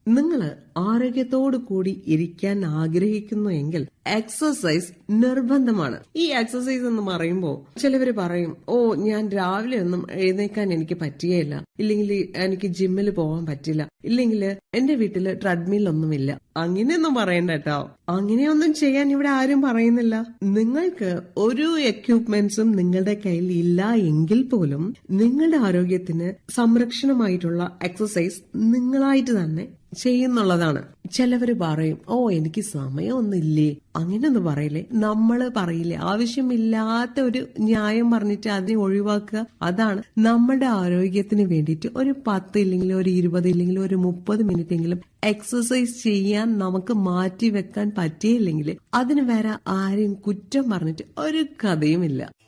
നിങ്ങൾ ആരോഗ്യത്തോടു കൂടി ഇരിക്കാൻ ആഗ്രഹിക്കുന്നു എങ്കിൽ എക്സസൈസ് നിർബന്ധമാണ് ഈ എക്സസൈസ് എന്ന് പറയുമ്പോൾ ചിലവര് പറയും ഓ ഞാൻ രാവിലെ ഒന്നും എഴുന്നേക്കാൻ എനിക്ക് പറ്റുകയില്ല ഇല്ലെങ്കിൽ എനിക്ക് ജിമ്മിൽ പോകാൻ പറ്റില്ല ഇല്ലെങ്കിൽ എന്റെ വീട്ടില് ട്രെഡ്മിൽ ഒന്നുമില്ല അങ്ങനെയൊന്നും പറയണ്ട കേട്ടോ അങ്ങനെയൊന്നും ചെയ്യാൻ ഇവിടെ ആരും പറയുന്നില്ല നിങ്ങൾക്ക് ഒരു എക്യുപ്മെന്റ്സും നിങ്ങളുടെ കയ്യിൽ ഇല്ല എങ്കിൽ പോലും നിങ്ങളുടെ ആരോഗ്യത്തിന് സംരക്ഷണമായിട്ടുള്ള എക്സസൈസ് നിങ്ങളായിട്ട് തന്നെ ചെയ്യുന്നുള്ളതാണ് ചിലവര് പറയും ഓ എനിക്ക് സമയമൊന്നുമില്ലേ അങ്ങനെയൊന്നും പറയില്ലേ നമ്മള് പറയില്ലേ ആവശ്യമില്ലാത്ത ഒരു ന്യായം പറഞ്ഞിട്ട് അതിനെ ഒഴിവാക്കുക അതാണ് നമ്മുടെ ആരോഗ്യത്തിന് വേണ്ടിയിട്ട് ഒരു പത്ത് ഇല്ലെങ്കിൽ ഒരു ഇരുപത് ഇല്ലെങ്കിൽ ഒരു മുപ്പത് മിനിറ്റ് എങ്കിലും എക്സസൈസ് ചെയ്യാൻ നമുക്ക് മാറ്റി വെക്കാൻ പറ്റിയില്ലെങ്കിൽ അതിന് വേറെ ആരെയും കുറ്റം പറഞ്ഞിട്ട് ഒരു കഥയുമില്ല